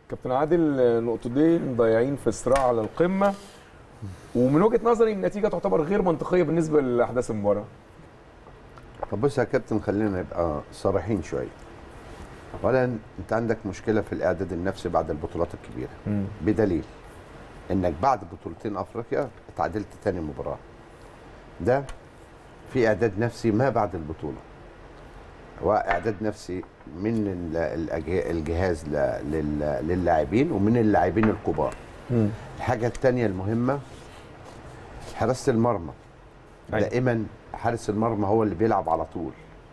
كابتن عادل نقطتين ضايعين في الصراع على القمه ومن وجهه نظري النتيجه تعتبر غير منطقيه بالنسبه لاحداث المباراه طب بص يا كابتن خلينا نبقى صريحين شويه اولا انت عندك مشكله في الاعداد النفسي بعد البطولات الكبيره بدليل انك بعد بطولتين افريقيا اتعادلت تاني مباراه ده في اعداد نفسي ما بعد البطوله واعداد نفسي من ال- الأجه- الجهاز ل- لل- للاعبين ومن اللاعبين الكبار الحاجه الثانيه المهمه حراسه المرمى أيوة. دائما حارس المرمى هو اللي بيلعب على طول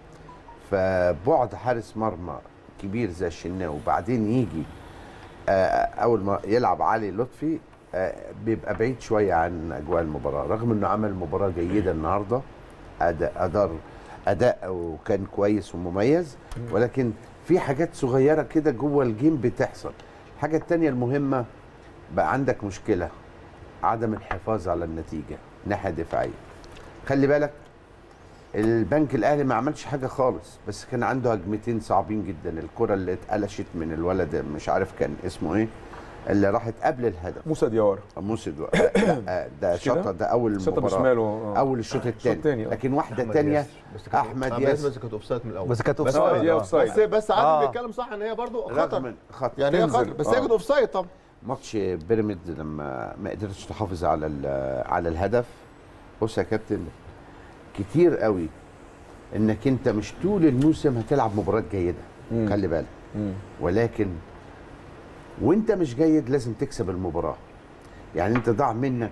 فبعد حارس مرمى كبير زي الشناوي وبعدين يجي آه، اول ما يلعب علي لطفي آه، بيبقى بعيد شويه عن اجواء المباراه رغم انه عمل مباراه جيده النهارده اداء ادار اداء وكان كويس ومميز ولكن في حاجات صغيره كده جوه الجيم بتحصل الحاجه الثانيه المهمه بقى عندك مشكله عدم الحفاظ على النتيجه ناحيه دفاعيه خلي بالك البنك الاهلي ما عملش حاجه خالص بس كان عنده هجمتين صعبين جدا الكره اللي اتقلشت من الولد مش عارف كان اسمه ايه اللي راحت قبل الهدف موسى ديار موسى دو... لا ده مش كده؟ شطه ده اول شطه مباراه بشماله آه. اول الشوط الثاني التاني، آه. لكن واحده أحمد ثانيه ياسر. بس كانت- احمد أحمد ياسر بس كانت اوفسايد من الاول بس كانت بس اوفسايد دي آه. أوفسايد. بس بس عادل آه. بيتكلم صح ان هي برضو خطر رغم خطر يعني هي تنزل. خطر بس هي آه. كانت اوفسايد طبعا ماتش بيراميدز لما ما قدرتش تحافظ على ال- على الهدف بص يا كابتن كتير قوي انك انت مش طول الموسم هتلعب مباراه جيده مم. خلي بالك مم. ولكن وانت مش جيد لازم تكسب المباراه يعني انت ضاع منك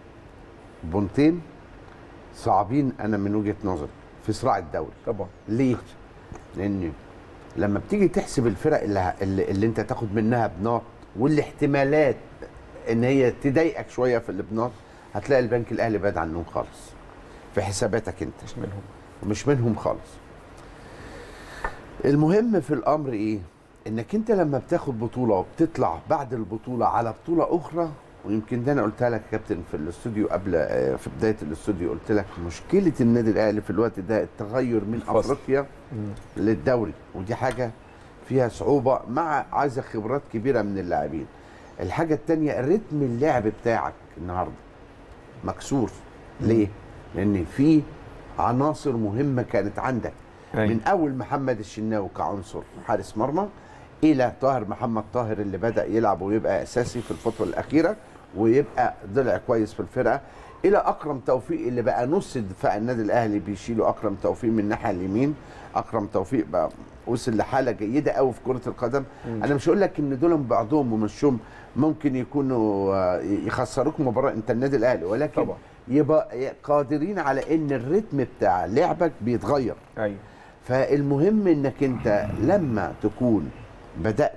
بونتين صعبين انا من وجهه نظري في صراع الدوري طبعا ليه؟ لان لما بتيجي تحسب الفرق اللي, اللي, اللي انت تاخد منها بناط والاحتمالات ان هي تضايقك شويه في البناط هتلاقي البنك الاهلي بعد عنهم خالص في حساباتك انت مش منهم مش منهم خالص المهم في الامر ايه انك انت لما بتاخد بطوله وبتطلع بعد البطوله على بطوله اخرى ويمكن ده انا قلتها لك يا كابتن في الاستوديو قبل آه، في بدايه الاستوديو قلت لك مشكله النادي الاهلي في الوقت ده التغير من الفصل. افريقيا للدوري ودي حاجه فيها صعوبه مع عايزه خبرات كبيره من اللاعبين الحاجه الثانيه رتم اللعب بتاعك النهارده مكسور ليه لان في عناصر مهمه كانت عندك أيوة. من اول محمد الشناوي كعنصر حارس مرمى الى طاهر محمد طاهر اللي بدا يلعب ويبقى اساسي في الفتره الاخيره ويبقى ضلع كويس في الفرقه الى اكرم توفيق اللي بقى نص دفاع النادي الاهلي بيشيله اكرم توفيق من الناحيه اليمين اكرم توفيق بقى وصل لحاله جيده قوي في كره القدم انا مش هقول لك ان دول بعضهم ومشهم ممكن يكونوا آه، يخسروك مباراه انت النادي الاهلي ولكن طبعا. يبقى قادرين على ان الريتم بتاع لعبك بيتغير ايوه فالمهم انك انت لما تكون بدات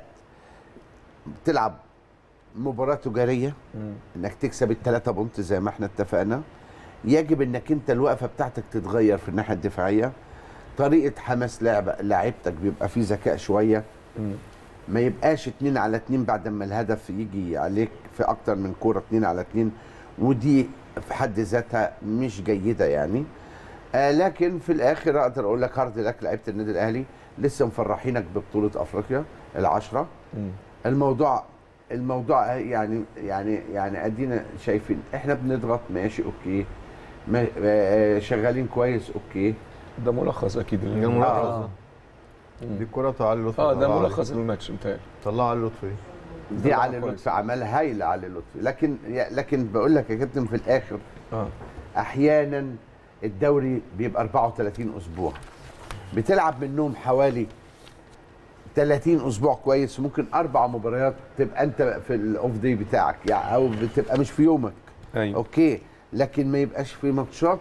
تلعب مباراه تجاريه مم. انك تكسب الثلاثه بونت زي ما احنا اتفقنا يجب انك انت الوقفه بتاعتك تتغير في الناحيه الدفاعيه طريقه حماس لعب لعيبتك بيبقى فيه ذكاء شويه مم. ما يبقاش اتنين على اتنين بعد ما الهدف يجي عليك في اكتر من كوره اتنين على اتنين ودي في حد ذاتها مش جيده يعني آه لكن في الاخر اقدر اقول لك هارد لك لعيبه النادي الاهلي لسه مفرحينك ببطوله افريقيا العشره مم. الموضوع الموضوع يعني يعني يعني ادينا شايفين احنا بنضغط ماشي اوكي ما آه، شغالين كويس اوكي ده ملخص اكيد ده لل- ملخص آه. ده. دي الكوره بتاع علي لطفي اه ده طلعها علي. ملخص الماتش متهيألي طلعها علي لطفي دي طبعاً علي كويس. لطفي عملها هايله علي لطفي لكن لكن بقول لك يا كابتن في الاخر اه احيانا الدوري بيبقى 34 اسبوع بتلعب منهم حوالي 30 اسبوع كويس ممكن اربع مباريات تبقى انت في الاوف دي بتاعك يعني او بتبقى مش في يومك ايوه اوكي لكن ما يبقاش في ماتشات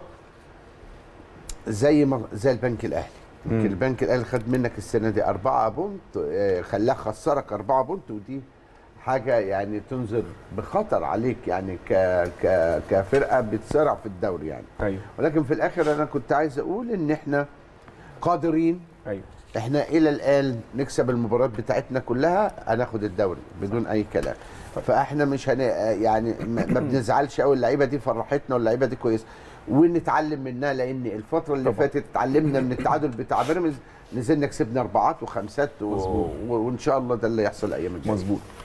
زي ما زي البنك الاهلي يمكن مم. البنك الاهلي خد منك السنه دي أربعة بونت آه، خلاه خسرك أربعة بونت ودي حاجه يعني تنذر بخطر عليك يعني ك ك كفرقه بتصارع في الدوري يعني ايوه ولكن في الاخر انا كنت عايز اقول ان احنا قادرين ايوه احنا الى الان نكسب المباريات بتاعتنا كلها هناخد الدوري بدون اي كلام فاحنا مش هن يعني ما ما بنزعلش قوي اللعيبه دي فرحتنا واللعيبه دي كويسه ونتعلم منها لان الفتره اللي طبعا. فاتت اتعلمنا من التعادل بتاع بيراميدز نزلنا كسبنا اربعات وخمسات و... مظبوط. و... وان شاء الله ده اللي يحصل الايام الجايه مظبوط